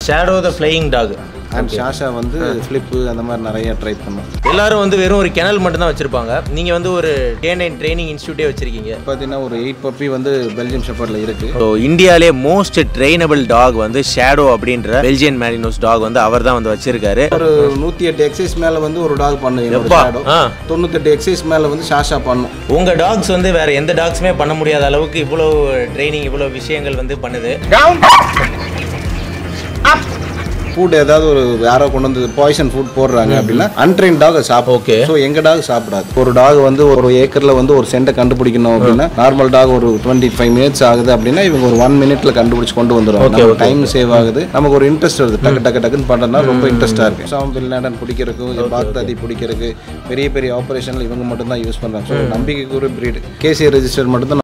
Shadow the flying dog and Sasha வந்து flip அந்த மாதிரி நிறைய ட்ரை பண்ணோம் எல்லாரும் வந்து வெறும் ஒரு கிணல் மட்டும் தான் வச்சிருப்பாங்க நீங்க வந்து ஒரு டே நைன் ட்ரைனிங் இன்ஸ்டியூட்டே வச்சிருக்கீங்க பார்த்தீங்கன்னா ஒரு எயிட் பப்பி வந்து பெல்ஜியம் ஷெப்பர்டில் இருக்குது ஸோ இந்தியாலே மோஸ்ட் ட்ரெயினபிள் டாக் வந்து ஷேடோ அப்படின்ற பெல்ஜியன் மேரினோஸ் டாக் வந்து அவர் தான் வந்து வச்சிருக்காரு ஒரு நூற்றி எட்டு எக்ஸசைஸ் மேலே வந்து ஒரு டாக் பண்ணும் என்னோட எப்பா, ஷேடோ ஆ. தொண்ணூத்தெட்டு எக்ஸசைஸ் மேலே வந்து ஷாஷா பண்ணும் உங்க டாக்ஸ் வந்து வேற எந்த டாக்ஸுமே பண்ண முடியாத அளவுக்கு இவ்வளோ ட்ரைனிங் இவ்வளோ விஷயங்கள் வந்து பண்ணுது ஃபுட் ஏதாவது ஒரு யாரோ கொண்டு வந்து பாய்சன் ஃபுட் போடுறாங்க அப்படின்னா அன்ட்ரெயின் டாக் சாப்பிடும் Okay. ஸோ எங்க டாக் சாப்பிடாது ஒரு டாக் வந்து ஒரு ஏக்கர்ல வந்து ஒரு சென்டை கண்டுபிடிக்கணும் அப்படின்னா நார்மல் டாக் ஒரு டுவெண்ட்டி ஃபைவ் மினிட்ஸ் ஆகுது அப்படின்னா இவங்க ஒரு ஒன் மினிட்ல கண்டுபிடிச்சு கொண்டு வந்துருவாங்க டைம் சேவ் ஆகுது நமக்கு ஒரு இன்ட்ரெஸ்ட் வருது டக்கு டக்கு டக்குன்னு பண்றதுனா ரொம்ப இன்ட்ரெஸ்டா இருக்கு சாம் பின் லேடன் பிடிக்கிறதுக்கு பாக்தாதி பிடிக்கிறதுக்கு பெரிய பெரிய ஆபரேஷன்ல இவங்க மட்டும் தான் யூஸ் பண்றாங்க ஸோ நம்பிக்கைக்கு ஒரு பிரீடு கேசி ரெஜிஸ்டர் மட்டும் தான்